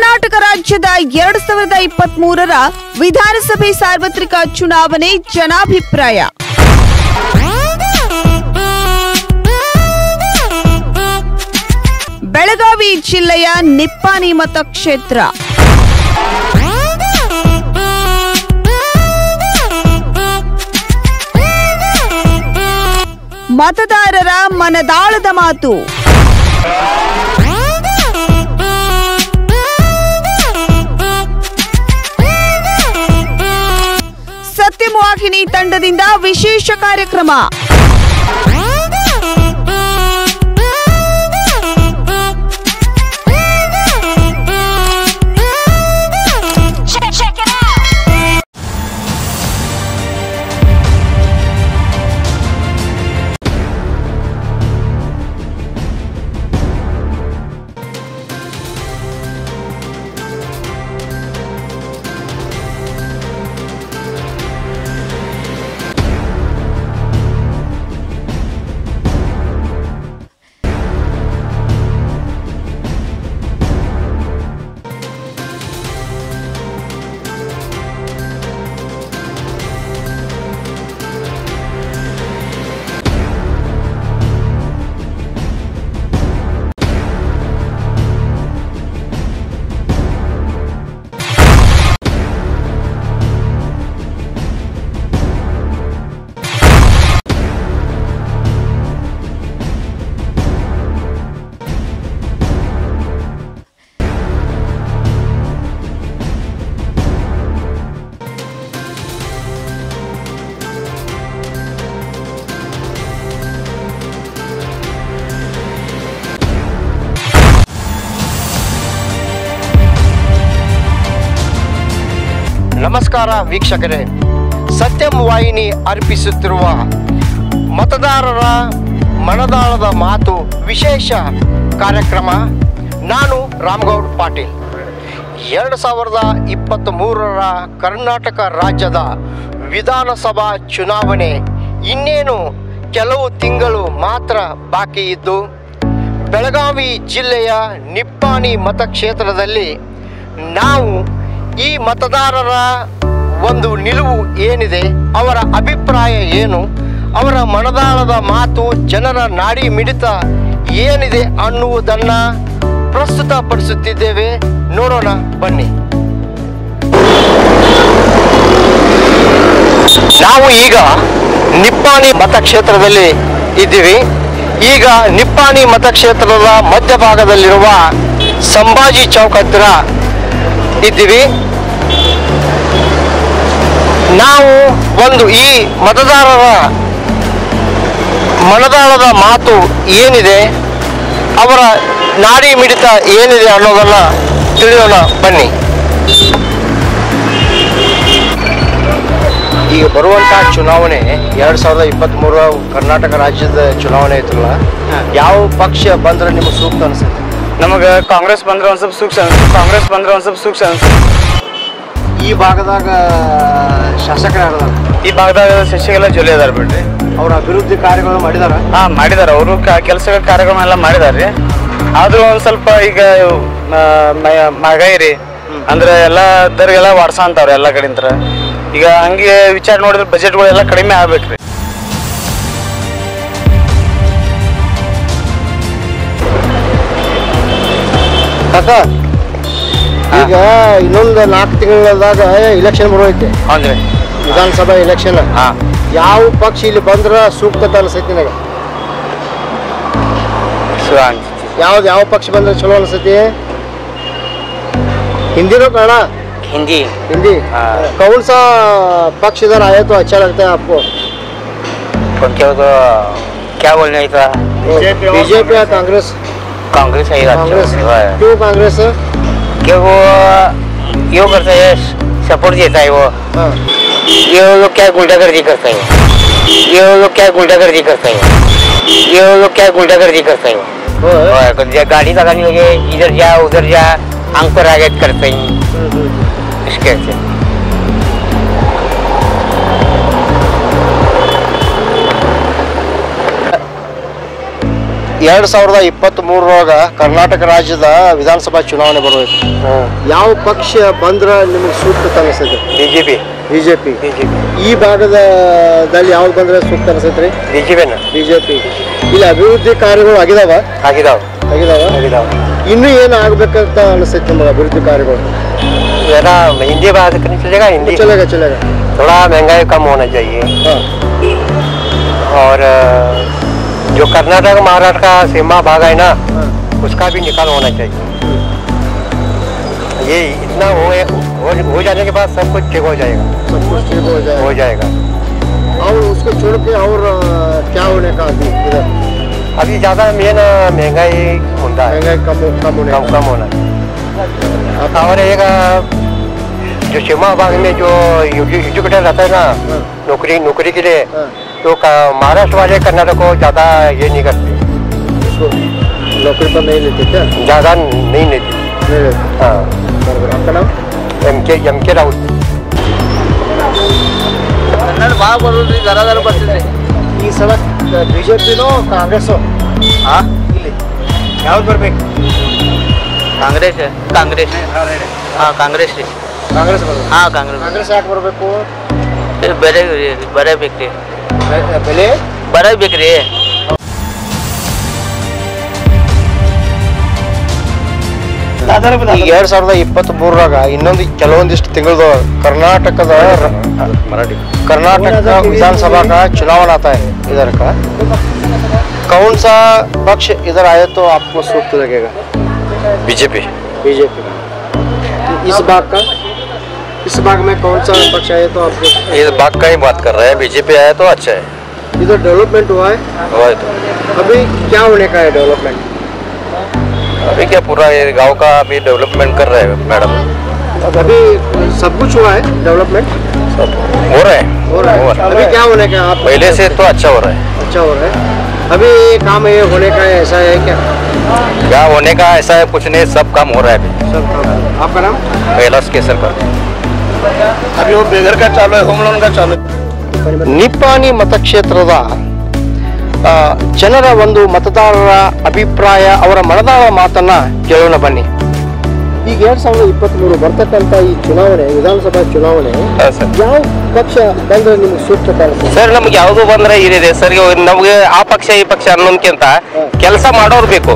ಕರ್ನಾಟಕ ರಾಜ್ಯದ ಎರಡ್ ಸಾವಿರದ ಇಪ್ಪತ್ತ್ ಮೂರರ ವಿಧಾನಸಭೆ ಸಾರ್ವತ್ರಿಕ ಚುನಾವಣೆ ಜನಾಭಿಪ್ರಾಯ ಬೆಳಗಾವಿ ಜಿಲ್ಲೆಯ ನಿಪ್ಪಾಣಿ ಮತಕ್ಷೇತ್ರ ಮತದಾರರ ಮನದಾಳದ ಮಾತು ಸತ್ಯಮವಾಹಿನಿ ತಂಡದಿಂದ ವಿಶೇಷ ಕಾರ್ಯಕ್ರಮ ನಮಸ್ಕಾರ ವೀಕ್ಷಕರೇ ಸತ್ಯಂ ವಾಹಿನಿ ಅರ್ಪಿಸುತ್ತಿರುವ ಮತದಾರರ ಮನದಾಳದ ಮಾತು ವಿಶೇಷ ಕಾರ್ಯಕ್ರಮ ನಾನು ರಾಮಗೌಡ್ ಪಾಟೀಲ್ ಎರಡು ಸಾವಿರದ ಇಪ್ಪತ್ತ್ ಮೂರರ ಕರ್ನಾಟಕ ರಾಜ್ಯದ ವಿಧಾನಸಭಾ ಚುನಾವಣೆ ಇನ್ನೇನು ಕೆಲವು ತಿಂಗಳು ಮಾತ್ರ ಬಾಕಿ ಇದ್ದು ಬೆಳಗಾವಿ ಜಿಲ್ಲೆಯ ನಿಪ್ಪಾಣಿ ಮತಕ್ಷೇತ್ರದಲ್ಲಿ ನಾವು ಈ ಮತದಾರರ ಒಂದು ನಿಲುವು ಏನಿದೆ ಅವರ ಅಭಿಪ್ರಾಯ ಏನು ಅವರ ಮನದಾಳದ ಮಾತು ಜನರ ನಾಡಿ ಮಿಡಿತ ಏನಿದೆ ಅನ್ನುವುದನ್ನ ಪ್ರಸ್ತುತಪಡಿಸುತ್ತಿದ್ದೇವೆ ನೋಡೋಣ ಬನ್ನಿ ನಾವು ಈಗ ನಿಪ್ಪಾಣಿ ಮತಕ್ಷೇತ್ರದಲ್ಲಿ ಇದ್ದೀವಿ ಈಗ ನಿಪ್ಪಾಣಿ ಮತಕ್ಷೇತ್ರದ ಮಧ್ಯಭಾಗದಲ್ಲಿರುವ ಸಂಭಾಜಿ ಚೌಕ್ ಹತ್ತಿರ ಇದ್ದೀವಿ ನಾವು ಒಂದು ಈ ಮತದಾರರ ಮನದಾಳದ ಮಾತು ಏನಿದೆ ಅವರ ನಾಡಿ ಮಿಡಿತ ಏನಿದೆ ಅನ್ನೋದನ್ನ ತಿಳಿಯೋಣ ಬನ್ನಿ ಈಗ ಬರುವಂತ ಚುನಾವಣೆ ಎರಡ್ ಸಾವಿರದ ಇಪ್ಪತ್ತ್ ಮೂರ ಕರ್ನಾಟಕ ರಾಜ್ಯದ ಚುನಾವಣೆ ಐತ್ರಲ್ಲ ಯಾವ ಪಕ್ಷ ಬಂದ್ರೆ ನಿಮ್ಗೆ ಸೂಕ್ತ ಅನ್ಸುತ್ತೆ ನಮಗೆ ಕಾಂಗ್ರೆಸ್ ಬಂದ್ರೆ ಒಂದು ಸ್ವಲ್ಪ ಸೂಕ್ಷ್ಮ ಅನ್ಸುತ್ತೆ ಕಾಂಗ್ರೆಸ್ ಬಂದ್ರೆ ಒಂದು ಸ್ವಲ್ಪ ಸೂಕ್ಷ್ಮ ಅನ್ಸುತ್ತೆ ಈ ಭಾಗದಾಗ ಶಾಸಕರು ಯಾರದಾರ ಈ ಭಾಗದಾಗ ಶಿಕ್ಷೆಗೆಲ್ಲ ಜೊಲಿ ಅದಾರ ಬಿಡ್ರಿ ಅವ್ರ ಅಭಿವೃದ್ಧಿ ಕಾರ್ಯಗಳು ಮಾಡಿದಾರ ಹಾ ಮಾಡಿದಾರ ಅವರು ಕೆಲಸ ಕಾರ್ಯಕ್ರಮ ಎಲ್ಲ ಮಾಡಿದಾರ್ರಿ ಆದ್ರೂ ಒಂದ್ ಸ್ವಲ್ಪ ಈಗ ಆ, ಮ- ಮಹಗಾಯಿ ರೀ ಅಂದ್ರೆ ಎಲ್ಲ ದರ್ಗೆಲ್ಲ ವಾಡ್ಸ ಅಂತಾವ್ರಿ ಎಲ್ಲ ಕಡೆಂತ್ರ ಈಗ ಹಂಗೆ ವಿಚಾರ ನೋಡಿದ್ರೆ ಬಜೆಟ್ಗಳು ಎಲ್ಲ ಕಡಿಮೆ ಆಗ್ಬೇಕ್ರಿ ಕಾಕ ಈಗ ಇನ್ನೊಂದು ನಾಲ್ಕು ತಿಂಗಳದಾಗ ಇಲೆಕ್ಷನ್ ಬರೋೈತೆ ಹೌದ್ರಿ ವಿಧಾನಸಭಾ ಇಲೆಕ್ಷನ್ ಹಾ ಯಾವ ಪಕ್ಷ ಇಲ್ಲಿ ಬಂದ್ರ ಸೂಕ್ತ ಅನ್ಸೈತಿ ನನಗೆ ಸೊ ಹಂಗ್ ಯಾವ್ದು ಯಾವ ಪಕ್ಷ ಬಂದ್ರೆ ಚಲೋ ಅನ್ಸೈತಿ हिंदी कळना हिंदी हिंदी हाँ। कौन सा पक्ष इधर आए तो अच्छा लगता है आपको कौन क्या तो क्या बोलने था बीजेपी या कांग्रेस कांग्रेस है कांग्रेस क्यों कांग्रेस कि वो यो करता है सपोर्ट देता है वो हाँ ये वो लोग क्या गुंडागर्दी करता है ये वो लोग क्या गुंडागर्दी करता है ये वो लोग क्या गुंडागर्दी करता है वो है? और कभी जा- गाड़ी लगाने लगे इधर जा उधर जा आंख पर आगे करते हैं हम्म, हम्म। इसके से ಎರಡ್ ಸಾವಿರದ ಇಪ್ಪತ್ತ್ ಮೂರರೊಳಗ ಕರ್ನಾಟಕ ರಾಜ್ಯದ ವಿಧಾನಸಭಾ ಚುನಾವಣೆ ಬರೋದು ಯಾವ ಪಕ್ಷ ಬಂದ್ರ ನಿಮಗೆ ಸೂಕ್ತ ಅನಿಸ್ತೈತೆ ಬಿಜೆಪಿ ಬಿಜೆಪಿ ಬಿಜೆಪಿ ಈ ಭಾಗದಲ್ಲಿ ಯಾವ್ದು ಬಂದ್ರೆ ಸೂಕ್ತ ಅನಿಸ್ತೈತ್ರಿ ಬಿಜೆಪಿನ ಬಿಜೆಪಿ ಇಲ್ಲಿ ಅಭಿವೃದ್ಧಿ ಕಾರ್ಯಗಳು ಆಗಿದಾವ ಆಗಿದಾವ ಆಗಿದಾವ ಆಗಿದಾವ ಇನ್ನೂ ಏನು ಆಗ್ಬೇಕಂತ ಅನಿಸ್ತೈತಿ ನಿಮಗೆ ಅಭಿವೃದ್ಧಿ ಕಾರ್ಯಗಳು जरा हिंदी बात करनी चलेगा हिंदी ಚಲೇಗ ಚಲೇಗ थोड़ा महंगाई कम होना चाहिए ಹಾ और अ, जो कर्नाटक महाराष्ट्र का सीमा भाग है ना उसका भी निकाल होना चाहिए ये इतना हो, हो, हो जाने के बाद सब कुछ ठीक हो जाएगा सब कुछ ठीक हो जाए हो जाएगा और उसको छोड़ के और अ, क्या होने का अभी इधर अभी ज़्यादा मेन महंगाई होता है महंगाई कम कम होने कम का कम होना है और एक अ, जो सीमा भाग में जो एजुकेटर रहता है ना हाँ। नौकरी नौकरी के लिए हाँ, तो क- महाराष्ट्र वाले कर्नाटक को ज़्यादा ये नहीं करते उसको नौकरी पर नहीं लेते क्या ज़्यादा नहीं लेती नहीं लेते हाँ बराबर आपका नाम एम के एम के राउत ಕನ್ನಡ ಭಾಳ ಬರೋದ್ರಿ ಜರ ಜರ ಬರ್ತಿದ್ರಿ ಈ ಸಲ ಬಿಜೆಪಿನೋ ಕಾಂಗ್ರೆಸ್ ಹಾಂ ಇಲ್ಲಿ ಯಾವ್ದು ಬರ್ಬೇಕು ಕಾಂಗ್ರೆಸ್ ಕಾಂಗ್ರೆಸ್ ಹಾಂ ಕಾಂಗ್ರೆಸ್ ರೀ ಕಾಂಗ್ರೆಸ್ ಬರ್ಬೇಕು ಹಾಂ ಕಾಂಗ್ರೆಸ್ ಕಾಂಗ್ರೆಸ್ ಯಾಕೆ ಬರಬೇಕು ಬರೇ ಬರಬೇಕು ರೀ ಬೆಲೆ ಬರಬೇಕು ರೀ ಈಗ ಎರಡ್ ಸಾವಿರದ ಇಪ್ಪತ್ತ್ ಮೂರರಾಗ ಇನ್ನೊಂದು ಕೆಲವೊಂದಿಷ್ಟು ತಿಂಗಳದ ಕರ್ನಾಟಕದ कर्नाटक विधानसभा का चुनाव आता है इधर का कौन सा पक्ष इधर आए तो आपको सूक्त लगेगा बीजेपी बीजेपी इस भाग का इस भाग में कौन सा पक्ष आए तो आपको इस बात का ही बात कर रहे हैं बीजेपी आया तो अच्छा है इधर डेवलपमेंट हुआ है हुआ तो अभी क्या होने का है डेवलपमेंट अभी क्या पूरा ये गांव का अभी डेवलपमेंट कर रहे हैं मैडम अभी सब कुछ हुआ है डेवलपमेंट सब हो रहा है हो रहा है अभी क्या होने का है आप पहले से तो अच्छा हो रहा है अच्छा हो रहा है अभी ये काम ये होने का है ऐसा है क्या क्या होने का ऐसा है कुछ नहीं सब काम हो रहा है अभी सब काम आपका नाम कैलाश केसर का अभी वो बेघर का चालू है होम लोन का चालू है ನಿಪ್ಪಾಣಿ ಮತಕ್ಷೇತ್ರದ ಆ, ಜನರ ಒಂದು ಮತದಾರರ ಅಭಿಪ್ರಾಯ ಅವರ ಮನದಾಳ ಮಾತನ್ನ ಕೇಳೋಣ ಬನ್ನಿ ಈಗ ಎರಡ್ ಸಾವಿರದ ಇಪ್ಪತ್ತ್ ಮೂರು ಬರ್ತಕ್ಕಂಥ ಈ ಚುನಾವಣೆ ವಿಧಾನಸಭಾ ಚುನಾವಣೆ ಸರ್ ಯಾವ ಪಕ್ಷ ಬಂದ್ರೆ ನಿಮ್ಗೆ ಸೂಕ್ತ ಕಾಣಿಸ್ತದೆ ಸರ್ ನಮ್ಗೆ ಯಾವುದು ಬಂದ್ರೆ ಇದೆ ಸರ್ ನಮ್ಗೆ ಆ ಪಕ್ಷ ಈ ಪಕ್ಷ ಅನ್ನೋದಕ್ಕಿಂತ ಕೆಲಸ ಮಾಡೋರು ಬೇಕು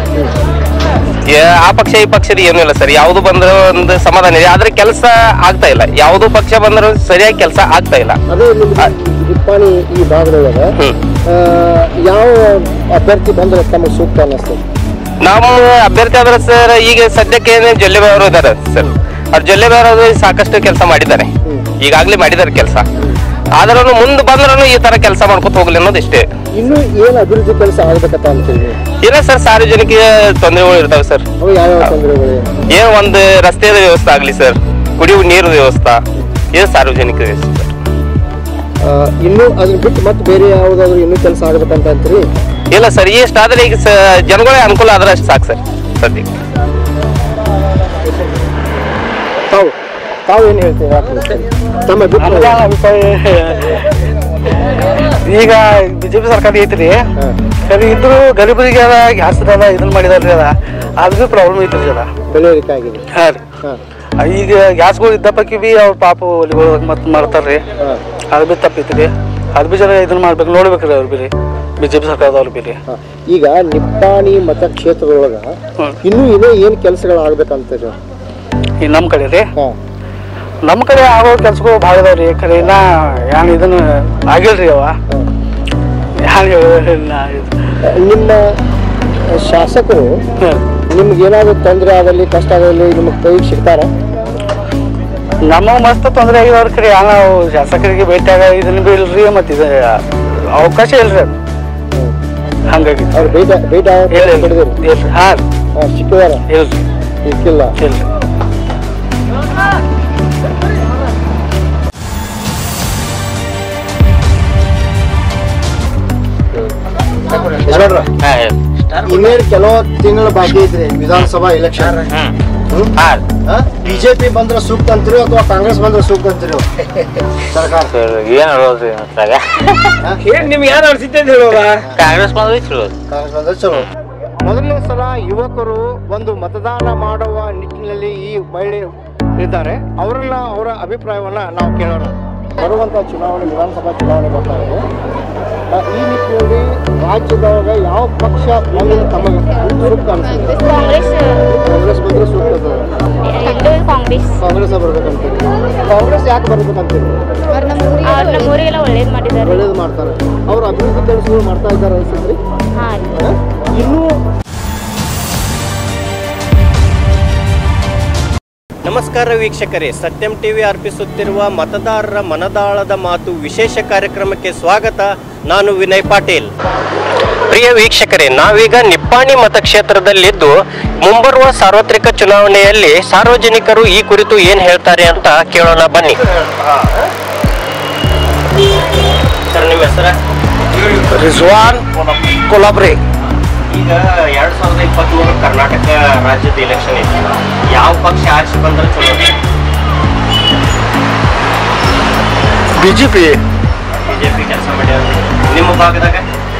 ಯಾ- ಆ ಪಕ್ಷ ಈ ಪಕ್ಷದ ಏನೂ ಇಲ್ಲ ಸರ್ ಯಾವುದು ಬಂದ್ರೆ ಒಂದು ಸಮಾಧಾನ ಇದೆ ಆದ್ರೆ ಕೆಲಸ ಆಗ್ತಾ ಇಲ್ಲ ಯಾವುದು ಪಕ್ಷ ಬಂದ್ರೆ ಸರಿಯಾಗಿ ಕೆಲಸ ಆಗ್ತಾ ಇಲ್ಲ ಅದೇ ನಿಮ್ಗೆ ಈ ನಿಪ್ಪಾಣಿ ಈ ಭಾಗದೊಳಗೆ ಹ್ಮ್ ಆ, ಯಾವ ಅಭ್ಯರ್ಥಿ ಬಂದ್ರೆ ತಮಗೆ ಸೂಕ್ತ ಅನ್ನಿಸ್ತದೆ ನಮ್ಮ ಅಭ್ಯರ್ಥಿ ಆದ್ರೆ ಸರ್ ಈಗ ಸದ್ಯಕ್ಕೆ ಜೊಲ್ಲೆ ಅವರು ಇದ್ದಾರೆ ಸರ್ ಅವ್ರು ಜೊಲ್ಲೆ ಅವರು ಸಾಕಷ್ಟು ಕೆಲಸ ಮಾಡಿದ್ದಾರೆ ಈಗಾಗಲೇ ಮಾಡಿದ್ದಾರೆ ಕೆಲಸ ಆದ್ರೂ ಮುಂದೆ ಬಂದ್ರೂ ಈ ತರ ಕೆಲಸ ಮಾಡ್ಕೊತ ಹೋಗ್ಲಿ ಅನ್ನೋದು ಇಷ್ಟೇ ಇನ್ನು ಏನು ಅಭಿವೃದ್ಧಿ ಕೆಲಸ ಆಗ್ಬೇಕಂತ ಅಂತೀವಿ ನೀವು? ಇಲ್ಲ ಸರ್ ಸಾರ್ವಜನಿಕ ತೊಂದರೆಗಳು ಇರ್ತಾವೆ ಸರ್ ಅವು ಯಾವ್ಯಾವ ತೊಂದರೆಗಳು ಏನ್ ಒಂದು ರಸ್ತೆಯ ವ್ಯವಸ್ಥೆ ಆಗ್ಲಿ ಸರ್ ಕುಡಿಯುವ ನೀರು ವ್ಯವಸ್ಥೆ ಇದು ಸಾರ್ವಜನಿಕ ವ್ಯವಸ್ಥೆ ಸರ್ ಆ, ಇನ್ನು ಅದ್ರ ಬಿಟ್ಟು ಮತ್ತೆ ಬೇರೆ ಯಾವ್ದಾದ್ರು ಇನ್ನೂ ಕೆಲಸ ಆಗ್ಬೇಕಂತ ಅಂತೀರಿ ಇಲ್ಲ ಸರ್ ಎಷ್ಟಾದ್ರೆ ಈಗ ಸ ಜನಗಳೇ ಅನುಕೂಲ ಆದ್ರೆ ಅಷ್ಟು ಸಾಕು ಸರ್ ಸದ್ಯಕ್ಕೆ ತಾವು ತಾವು ಏನು ಹೇಳ್ತೀರಾ ತಮ್ಮ ಅಭಿಪ್ರಾಯ ಈಗ ಬಿಜೆಪಿ ಸರ್ಕಾರ ಐತ್ರಿ ಹಾ. ಸರಿ ಇದ್ರು ಗರೀಬರಿಗೆ ಅದ ಗ್ಯಾಸ್ ಅದ ಇದನ್ನ ಮಾಡಿದಾರ್ರಿ ಅದ ಅದು ಬಿ ಪ್ರಾಬ್ಲಮ್ ಐತ್ರಿ ಜರ ಬೆಲೆ ಏರಿಕೆ ಆಗಿದೆ ಹಾ ರೀ ಹಾ ಈಗ ಗ್ಯಾಸ್ಗಳು ಇದ್ದಪ್ಪಕ್ಕಿ ಬಿ ಅವ್ರ ಪಾಪ ಒಲಿಗಳು ಮತ್ತೆ ಮಾಡ್ತಾರ್ರಿ ಹಾ ಅದು ಬಿ ತಪ್ಪೈತ್ರಿ ಅದು ಬಿ ಜರ ಇದನ್ನ ಮಾಡ್ಬೇಕು ನೋಡ್ಬೇಕ್ರಿ ಅವ್ರು ಬಿ ರೀ ಬಿಜೆಪಿ ಸರ್ಕಾರದವ್ರು ಬಿ ರೀ ಹಾ. ಈಗ ನಿಪ್ಪಾಣಿ ಮತಕ್ಷೇತ್ರದೊಳಗ ಹ್ಮ್. ಇನ್ನೂ ಇನ್ನೂ ಏನು ಕೆಲಸಗಳು ಆಗ್ಬೇಕಂತೀರಿ ಈ ನಮ್ಮ ಕಡೆ ರೀ ಹಾ ನಮ್ಮ ಕಡೆ ಆಗೋ ಕೆಲ್ಸಗಳು ಭಾಳ ಇದಾವ್ರಿ ಖರೆ ಇನ್ನ ಏನ್ ಇದನ್ನ ಆಗಿಲ್ರಿ ಅವ ಏನ್ ಹೇಳ ನಿಮ್ಮ ಶಾಸಕರು ನಿಮ್ಗೆ ಏನಾದ್ರು ತೊಂದರೆ ಆದಲ್ಲಿ ಕಷ್ಟ ಆದಲ್ಲಿ ನಿಮಗೆ ಕೈಗೆ ಸಿಗ್ತಾರ ನಮ್ಮ ಮಸ್ತ್ ತೊಂದರೆ ಆಗಿದವ್ರ ಕಡೆ ನಾವು ಶಾಸಕರಿಗೆ ಭೇಟಿಯಾಗ ಇದನ್ನ ಬಿ ಇಲ್ರಿ ಮತ್ತೆ ಇದು ಅವಕಾಶ ಇಲ್ರಿ ಅದು ಹಂಗಾಗಿ ಅವ್ರು ಭೇಟ ಭೇಟ ಇಲ್ಲ ಹಿಡಿದಿರಿ ಇಲ್ರಿ ಹಾಂ ಸಿಕ್ಕಿದಾರ ಇಲ್ರಿ ಸಿಕ್ಕಿಲ್ಲ ಇಲ್ರಿ ಯಜಮಾನ್ರ, ಇನ್ನೇನು ಕೆಲವು ತಿಂಗಳ ಬಾಕಿ ಐತ್ರಿ ವಿಧಾನಸಭಾ ಎಲೆಕ್ಷನ್ ಬಿಜೆಪಿ ಬಂದ್ರೆ ಸೂಕ್ತ ಅಂತೀರಿ ಅಥವಾ ಕಾಂಗ್ರೆಸ್ ಬಂದ್ರೆ ಸೂಕ್ತ ಅಂತೀರಿ ಸರ್ಕಾರ ಏನ್ ಹೇಳೋದ್ರಿ ಅದ್ರಾಗ ಏನ್ ನಿಮ್ಗೆ ಯಾರು ಅನ್ಸಿತ್ತೆ ಅಂತ ಹೇಳೋದ ಕಾಂಗ್ರೆಸ್ ಬಂದ್ರೆ ಚಲೋ ಕಾಂಗ್ರೆಸ್ ಬಂದ್ರೆ ಚಲೋ ಮೊದಲನೇ ಸಲ ಯುವಕರು ಒಂದು ಮತದಾನ ಮಾಡುವ ನಿಟ್ಟಿನಲ್ಲಿ ಈ ಮಹಿಳೆ ಇದ್ದಾರೆ ಅವರನ್ನ ಅವರ ಅಭಿಪ್ರಾಯವನ್ನ ನಾವು ಕೇಳೋಣ ಬರುವಂತ ಚುನಾವಣೆ ವಿಧಾನಸಭಾ ಚುನಾವಣೆ ಬರ್ತಾ ಇದೆ ಆ, ಈ ನಿಟ್ಟಿನಲ್ಲಿ ರಾಜ್ಯದೊಳಗ ಯಾವ ಪಕ್ಷ ಬಂದ್ರೆ ತಮಗೆ ಸೂಕ್ತ ಅನ್ಸುತ್ತೆ ಕಾಂಗ್ರೆಸ್ ಕಾಂಗ್ರೆಸ್ ಬಂದ್ರೆ ಸೂಕ್ತ ಅದ. ಎರಡು ಕಾಂಗ್ರೆಸ್ ಕಾಂಗ್ರೆಸ್ ಬರ್ಬೇಕಂತೀರಿ ಕಾಂಗ್ರೆಸ್ ಯಾಕೆ ಬರ್ಬೇಕಂತೀರಿ ಅವ್ರು ನಮ್ಮ ಊರಿಗೆಲ್ಲ ಒಳ್ಳೇದು ಮಾಡಿದ್ದಾರೆ ಒಳ್ಳೇದು ಮಾಡ್ತಾರೆ ಅವ್ರು ಅಭಿವೃದ್ಧಿ ಕೆಲಸಗಳು ಮಾಡ್ತಾ ಇದ್ದಾರೆ ಅನ್ಸುತ್ರಿ ಹಾಂ ಇನ್ನೂ ನಮಸ್ಕಾರ ವೀಕ್ಷಕರೇ ಸತ್ಯಂ ಟಿವಿ ಅರ್ಪಿಸುತ್ತಿರುವ ಮತದಾರರ ಮನದಾಳದ ಮಾತು ವಿಶೇಷ ಕಾರ್ಯಕ್ರಮಕ್ಕೆ ಸ್ವಾಗತ ನಾನು ವಿನಯ್ ಪಾಟೀಲ್ ಪ್ರಿಯ ವೀಕ್ಷಕರೇ ನಾವೀಗ ನಿಪ್ಪಾಣಿ ಮತಕ್ಷೇತ್ರದಲ್ಲಿದ್ದು ಮುಂಬರುವ ಸಾರ್ವತ್ರಿಕ ಚುನಾವಣೆಯಲ್ಲಿ ಸಾರ್ವಜನಿಕರು ಈ ಕುರಿತು ಏನ್ ಹೇಳ್ತಾರೆ ಅಂತ ಕೇಳೋಣ ಬನ್ನಿ ಸರ್ ನಿಮ್ಮ ಹೆಸರ ರಿಜ್ವಾನ್ ಕೊಲಾಬ್ರಿ ಈಗ ಎರಡ್ ಸಾವಿರದ ಇಪ್ಪತ್ತ್ ಮೂರು ಕರ್ನಾಟಕ ರಾಜ್ಯದ ಎಲೆಕ್ಷನ್ ಐತಿ ಯಾವ ಪಕ್ಷ ಆರಿಸಿ ಬಂದ್ರೆ ಚಲೋ ಬಿಜೆಪಿ ಬಿಜೆಪಿ ಕೆಲಸ ಮಾಡ್ಯಾರ ನಿಮ್ಮ ಭಾಗದಾಗ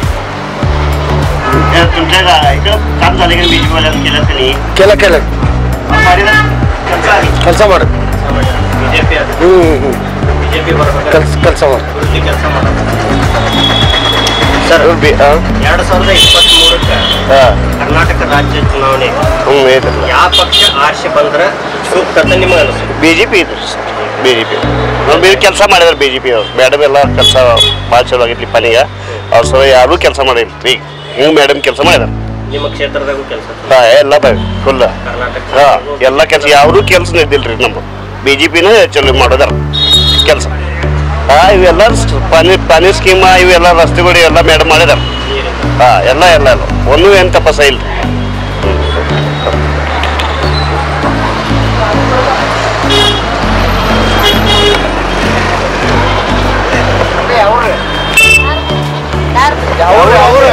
तुमच्या इकडं काम झालं की बीजेपी वाल्यानं केलं का नाही ಕೆಲ ಕೆಲ ಕೆಲಸ ಆಗಿ ಕೆಲಸ ಮಾಡು ಬಿಜೆಪಿ ಹ್ಞೂ ಹ್ಞೂ ಬಿಜೆಪಿ ಬರ್ಬೇಕು ಕೆಲ್ಸ ಕೆಲಸ ಮಾಡು ಅಭಿವೃದ್ಧಿ ಕೆಲಸ ಮಾಡೋದು ಸರ್ ಬಿ ಹಾಂ ಎರಡ್ ಸಾವಿರದ ಇಪ್ಪತ್ತ್ ಮೂರಕ್ಕೆ ಹಾಂ ಕರ್ನಾಟಕ ರಾಜ್ಯ ಚುನಾವಣೆ ಐತಿ. ಹ್ಞೂ ಐತಲ್ಲ ಯಾವ ಪಕ್ಷ ಆರಿಸಿ ಬಂದ್ರೆ ಸೂಕ್ತ ಅಂತ ನಿಮಗೆ ಅನಿಸುತ್ತೆ ಬಿ ಜೆ ಪಿ ಇದ್ರು ಬಿ ಜೆ ಪಿ ಬೇರೆ ಕೆಲಸ ಮಾಡಿದಾರೆ ಬಿ ಜೆ ಪಿ ಅವ್ರು ಮೇಡಮ್ ಎಲ್ಲ ಕೆಲಸ ಭಾಳ ಚಲೋ ಆಗೈತಿ ಪನಿಗ ಅವ್ರ ಸಲ ಯಾರೂ ಕೆಲಸ ಮಾಡಿಲ್ಲ ಈಗ ಹಿಂಗೆ ಮೇಡಮ್ ಕೆಲಸ ಮಾಡಿದಾರೆ ನಿಮ್ಮ ಕ್ಷೇತ್ರದಾಗೂ ಕೆಲಸ ಹಾಂ ಎಲ್ಲ ಫುಲ್ ಕರ್ನಾಟಕ ಹಾಂ ಎಲ್ಲ ಕೆಲಸ ಯಾರೂ ಕೆಲಸ ನಿದ್ದಿಲ್ಲ ರೀ ನಮ್ಮ ಬಿ ಜೆ ಪಿನೇ ಚಲೋ ಮಾಡೋದಾರ ಕೆಲಸ ಹಾಂ ಇವೆಲ್ಲ ಸ್- ಪಾನಿ ಪಾನಿ ಸ್ಕೀಮ ಇವೆಲ್ಲ ರಸ್ತೆಗಳು ಎಲ್ಲ ಮೇಡಮ್ ಮಾಡಿದಾರೆ ಹಾಂ ಎಲ್ಲ ಎಲ್ಲ ಎಲ್ಲ ಒಂದೂ ಏನು ತಪಸ್ಸ ಇಲ್ಲ ಅವ್ರು ಅವ್ರು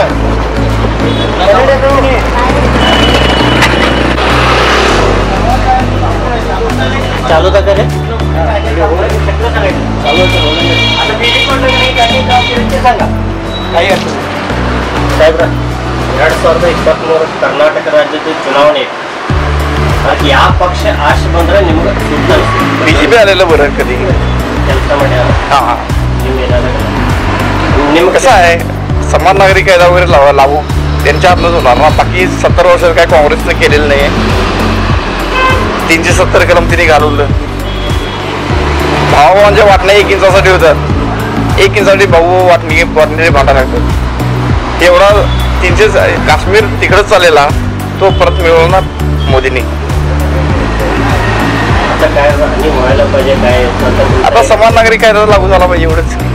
चालू होता का रे ಸಾಹೇಬ್ರ ಎರಡ್ ಸಾವಿರದ ಇಪ್ಪತ್ತ್ ಮೂರು ಕರ್ನಾಟಕ ರಾಜ್ಯದ ಚುನಾವಣೆ ಐತಿ. ಅದಕ್ಕೆ ಯಾವ ಪಕ್ಷ ಆಶೆ ಬಂದ್ರೆ ನಿಮ್ಗೆ ಸೂಕ್ತ ಅನಿಸುತ್ತೆ ಬಿಜೆಪಿ आलेलं बरं कधी ಕೆಲಸ ಮಾಡ್ಯಾರ हां हां ನೀವು ಏನಾದ್ರು ನಿಮ್ಗೆ कसं आहे समान नागरिक कायदा वगैरे लावा लागू त्यांच्या हातनंच होणार ना बाकी सत्तर वर्षात काय काँग्रेसनं केलेलं नाही तीनशे सत्तर कलम तिने घालवलं भाव म्हणजे वाटणं एक इंचासाठी होतं एक इंचासाठी भाऊ वाटणी वाटण्याचे भांडण लागतं एवढा तीनशे काश्मीर तिकडंच चाललेला तो परत मिळवणार मोदींनी आता काय आणि व्हायला पाहिजे काय स्वतः आता समान नागरिक कायदा लागू झाला पाहिजे एवढंच